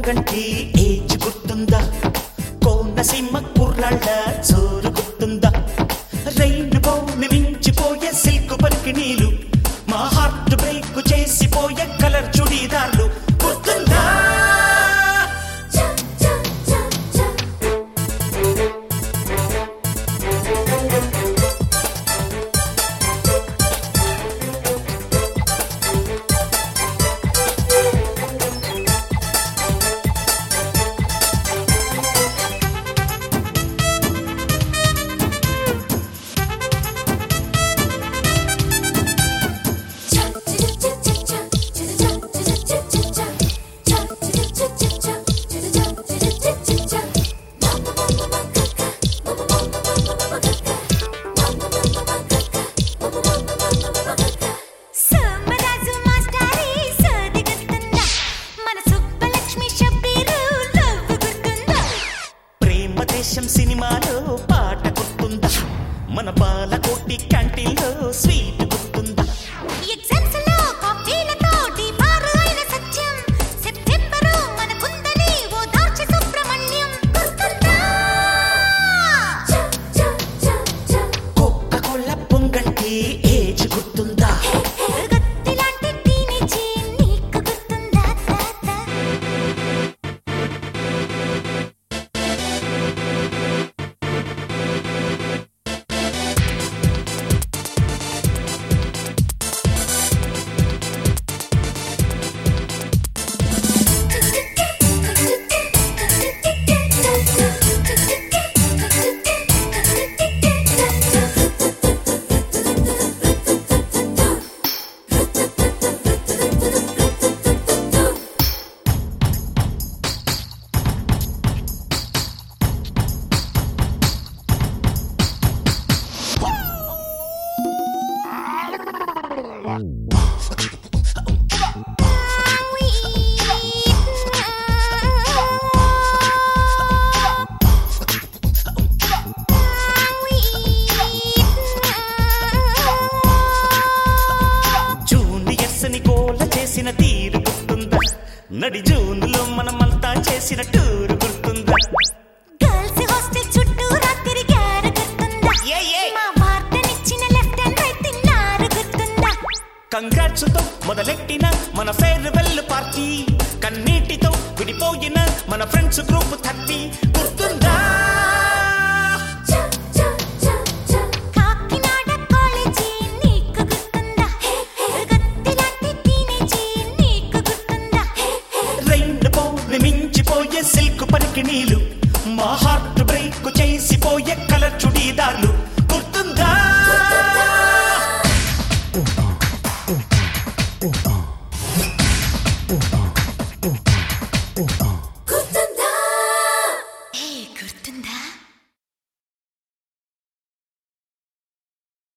పొంగంటి age గుర్తుందా కోనసీమ కుర్రాళ్ళ జోరు గుర్తుందా రైలు బౌని మించిపోయే సిల్క్ పలికి నీళ్ళు మా హార్ట్ బ్రేక్ చేసిపోయే కలర్ చుడీదార్లు గుర్తుందా చ చ చ చ సోమరాజు మాస్టారి సోది గుర్తుందా మన సుబ్బలక్ష్మి షబ్బీరు లవ్ గుర్తుందా ప్రేమ దేశం సినిమాలో పాట గుర్తుందా మన బాలకోటి క్యాంటీన్లో స్వీట్ గుర్తుందా ఎగ్జామ్స్ లో కాపీలతో డిబారు అయిన సత్యం సెప్టెంబరు మనకుందని ఓ దార్చి సుబ్రహ్మణ్యం గుర్తుందా చ చ చ చ కోక కోళ్ళ పొంగంటి ఏజ్ గుర్తుందా గత్తిలాంటి టీనేజీ నీకు గుర్తుందా తాత జూనియర్స్ ని గోల చేసిన తీరు గుర్తుందా నడి జూన్లో మనమంతా చేసిన టూరు గుర్తుందా గర్ల్స్ హాస్టల్ చుట్టూ రాత్రి గారు గుర్తుందా ఏ, ఏ. మా వార్తనిచ్చిన లెఫ్ట్ అండ్ రైట్ తిన్నారు గుర్తుందా కంగ్రాట్స్ తో మొదలెట్టిన మన ఫేర్వెల్ పార్టీ కన్నీటితో విడిపోయిన మన ఫ్రెండ్స్ గ్రూప్